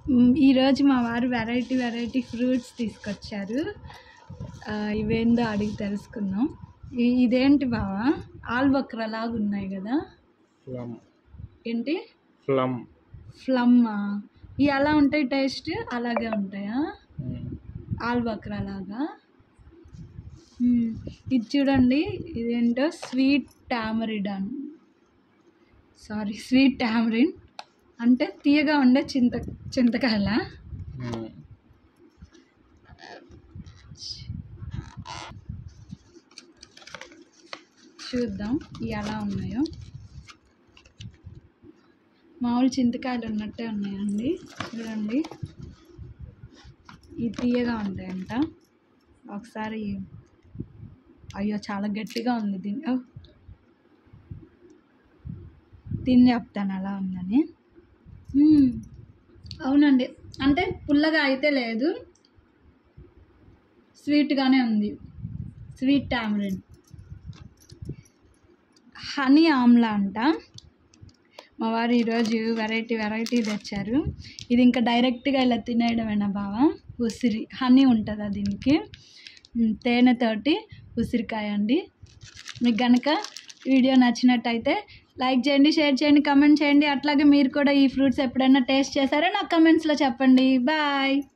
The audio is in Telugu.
మ్, ఈరోజు మా వారు వెరైటీ వెరైటీ ఫ్రూట్స్ తీసుకొచ్చారు ఆ, ఇవేందో అడిగి తెలుసుకుందాం ఇ- ఇదేంటి బావా ఆల్బక్రా లాగా ఉన్నాయి కదా ప్లమ్ ఏంటి ప్లమ్ ఫ్లమ్మా ఇవి ఎలా ఉంటాయి టేస్ట్ అలాగే ఉంటాయా ఆల్బక్రా లాగా మ్, ఇది చూడండి ఇదేంటో sweet tamarind sorry sweet tamarind అంటే తీయగా ఉండే చింత చింతకాయల చూద్దాం ఇవి ఎలా ఉన్నాయో మామూలు చింతకాయలు ఉన్నట్టే ఉన్నాయండి చూడండి ఇవి తీయగా ఉంటాయంట ఒకసారి అయ్యో చాలా గట్టిగా ఉంది దీని ఓ. తిని చెప్తాను ఎలా ఉందని మ్మ్. అవునండి అంటే పుల్లగా అయితే లేదు స్వీట్గానే ఉంది స్వీట్ టామరిన్ హనీ ఆమ్లా అంట మా వారు ఈరోజు వెరైటీ వెరైటీ తెచ్చారు ఇది ఇంకా డైరెక్ట్గా ఇలా తినేయడమేనా బావా ఉసిరి హనీ ఉంటుందా దీనికి మ్, తేనెతోటి ఉసిరికాయ అండి మీకు కనుక వీడియో నచ్చినట్టయితే లైక్ చేయండి షేర్ చేయండి కమెంట్ చేయండి అట్లాగే మీరు కూడా ఈ ఫ్రూట్స్ ఎప్పుడైనా టేస్ట్ చేశారో నాకు కమెంట్స్లో చెప్పండి బాయ్